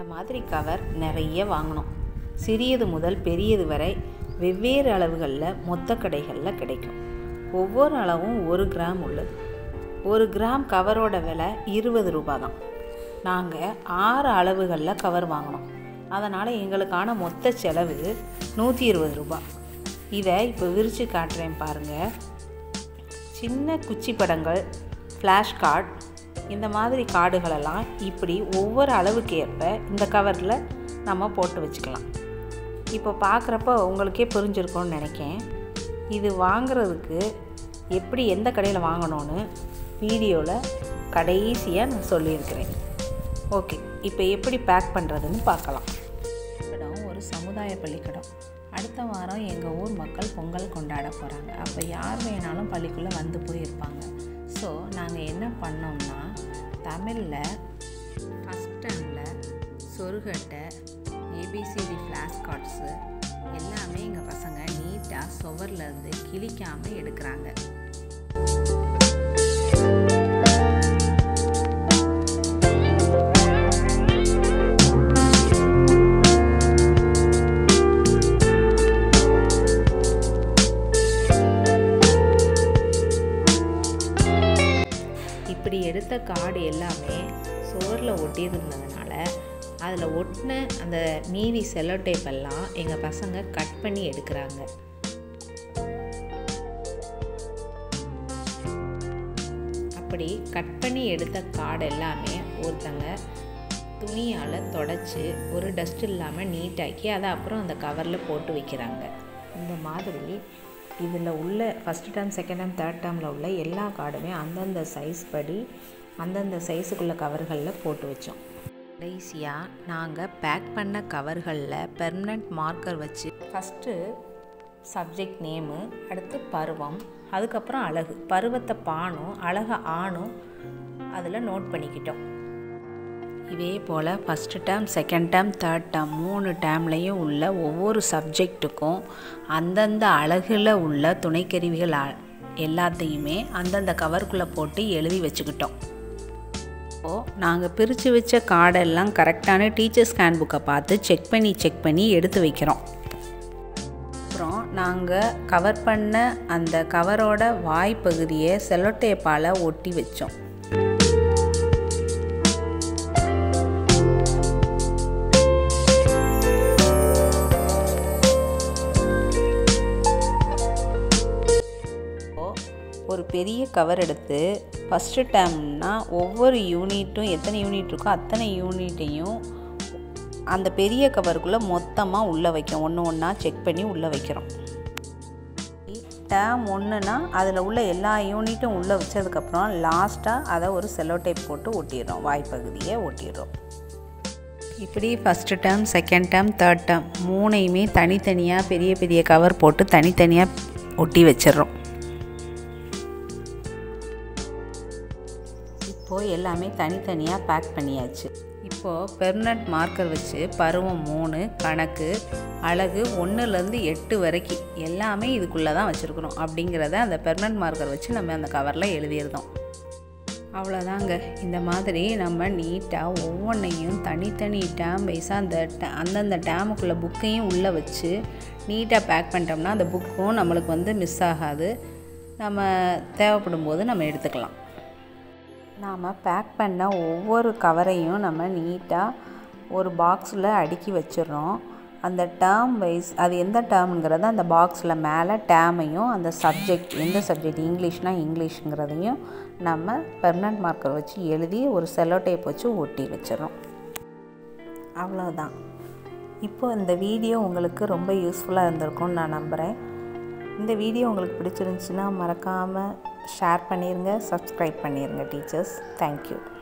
மாதிரி கவர் நிறைய வாங்கணும் சிறியது முதல் பெரியது வரை வெவ்வேறு அளவுகளில் மொத்த கடைகளில் கிடைக்கும் ஒவ்வொரு அளவும் ஒரு கிராம் உள்ளது ஒரு கிராம் கவரோட விலை இருபது ரூபா தான் நாங்கள் ஆறு அளவுகளில் கவர் வாங்கினோம் அதனால் எங்களுக்கான மொத்த செலவு நூற்றி இருபது ரூபா இதை இப்போ விரித்து காட்டுறேன் பாருங்கள் சின்ன குச்சி படங்கள் ஃப்ளாஷ் கார்டு இந்த மாதிரி கார்டுகளெல்லாம் இப்படி ஒவ்வொரு அளவுக்கு ஏற்ப இந்த கவரில் நம்ம போட்டு வச்சுக்கலாம் இப்போ பார்க்குறப்ப உங்களுக்கே புரிஞ்சிருக்கும்னு நினைக்கேன் இது வாங்குறதுக்கு எப்படி எந்த கடையில் வாங்கணும்னு வீடியோவில் கடைசியாக நான் சொல்லியிருக்கிறேன் ஓகே இப்போ எப்படி பேக் பண்ணுறதுன்னு பார்க்கலாம் இடம் ஒரு சமுதாய பள்ளிக்கூடம் அடுத்த வாரம் எங்கள் ஊர் மக்கள் பொங்கல் கொண்டாட போகிறாங்க அப்போ யார் வேணாலும் பள்ளிக்குள்ளே வந்து போயிருப்பாங்க ஸோ நாங்கள் என்ன பண்ணோம்னா தமிழில் ஃபஸ்ட் டைமில் சொருகட்டை ஏபிசிடி ஃப்ளாஷ் கார்ட்ஸு எல்லாமே எங்கள் பசங்க நீட்டாக சுவர்லேருந்து கிழிக்காமல் எடுக்கிறாங்க இப்படி எடுத்த கார்டு எல்லாமே சுவரில் ஒட்டியிருந்ததுனால அதில் ஒட்டின அந்த மீதி செல்லோ டேப் எல்லாம் எங்கள் பசங்க கட் பண்ணி எடுக்கிறாங்க அப்படி கட் பண்ணி எடுத்த கார்டு எல்லாமே ஒருத்தங்க துணியால் தொடச்சி ஒரு டஸ்ட் இல்லாமல் நீட்டாக்கி அதை அப்புறம் அந்த கவரில் போட்டு வைக்கிறாங்க இந்த மாதிரி இதில் உள்ள first term second term third டேர்மில் உள்ள எல்லா கார்டுமே அந்தந்த சைஸ் படி அந்தந்த சைஸுக்குள்ள கவர்களில் போட்டு வச்சோம் கடைசியாக நாங்கள் பேக் பண்ண கவர்களில் பெர்மனண்ட் மார்க்கர் வச்சு ஃபஸ்ட்டு சப்ஜெக்ட் நேமு அடுத்து பருவம் அதுக்கப்புறம் அழகு பருவத்தை பானும் அழகை ஆணும் அதில் நோட் பண்ணிக்கிட்டோம் இதே போல் first term second term third term மூணு டேர்ம்லேயும் உள்ள ஒவ்வொரு சப்ஜெக்ட்டுக்கும் அந்தந்த அழகில் உள்ள துணைக்கருவிகள் எல்லாத்தையுமே அந்தந்த கவருக்குள்ளே போட்டு எழுதி வச்சுக்கிட்டோம் இப்போது நாங்கள் பிரித்து வச்ச கார்டெல்லாம் கரெக்டான டீச்சர்ஸ் ஹேண்ட் புக்கை பார்த்து செக் பண்ணி செக் பண்ணி எடுத்து வைக்கிறோம் அப்புறம் நாங்கள் கவர் பண்ண அந்த கவரோட வாய்ப்பகுதியை செல்லோட்டேப்பால் ஒட்டி வச்சோம் ஒரு பெரிய கவர் எடுத்து ஃபஸ்ட்டு டேர்ம்னா ஒவ்வொரு யூனிட்டும் எத்தனை யூனிட் இருக்கோ அத்தனை யூனிட்டையும் அந்த பெரிய கவருக்குள்ளே மொத்தமாக உள்ளே வைக்கும் ஒன்று ஒன்றா செக் பண்ணி உள்ளே வைக்கிறோம் டேம் ஒன்றுனா அதில் உள்ள எல்லா யூனிட்டும் உள்ளே வச்சதுக்கப்புறம் லாஸ்ட்டாக அதை ஒரு செல்லோ டைப் போட்டு ஒட்டிடுறோம் வாய்ப்பகுதியை ஒட்டிடுறோம் இப்படி first term second term third term மூணையுமே தனித்தனியாக பெரிய பெரிய கவர் போட்டு தனித்தனியாக ஒட்டி வச்சிடுறோம் இப்போது எல்லாமே தனித்தனியாக பேக் பண்ணியாச்சு இப்போது பெர்மனண்ட் மார்க்கர் வச்சு பருவம் மூணு கணக்கு அழகு ஒன்றுலேருந்து எட்டு வரைக்கும் எல்லாமே இதுக்குள்ளே தான் வச்சுருக்குறோம் அப்படிங்கிறத அந்த பெர்மனண்ட் மார்க்கர் வச்சு நம்ம அந்த கவரில் எழுதியிருந்தோம் அவ்வளோதாங்க இந்த மாதிரி நம்ம நீட்டாக ஒவ்வொன்றையும் தனித்தனி டேம் வைஸாக அந்த அந்தந்த டேமுக்குள்ளே புக்கையும் உள்ளே வச்சு நீட்டாக பேக் பண்ணிட்டோம்னா அந்த புக்கும் நம்மளுக்கு வந்து மிஸ் ஆகாது நம்ம தேவைப்படும் போது நம்ம எடுத்துக்கலாம் நாம் பேக் பண்ண ஒவ்வொரு கவரையும் நம்ம நீட்டாக ஒரு பாக்ஸில் அடுக்கி வச்சிடுறோம் அந்த டேர்ம் வைஸ் அது எந்த டேர்முங்கிறத அந்த பாக்ஸில் மேலே டேமையும் அந்த சப்ஜெக்ட் எந்த சப்ஜெக்ட் இங்கிலீஷ்னால் இங்கிலீஷுங்கிறதையும் நம்ம பெர்மனண்ட் மார்க்கர் வச்சு எழுதி ஒரு செல்லோ டேப் வச்சு ஒட்டி வச்சிடறோம் அவ்வளோதான் இப்போ இந்த வீடியோ உங்களுக்கு ரொம்ப யூஸ்ஃபுல்லாக இருந்திருக்கும்னு நான் நம்புகிறேன் இந்த வீடியோ உங்களுக்கு பிடிச்சிருந்துச்சுன்னா மறக்காமல் ஷேர் பண்ணிடுங்க சப்ஸ்கிரைப் பண்ணிடுங்க டீச்சர்ஸ் தேங்க்யூ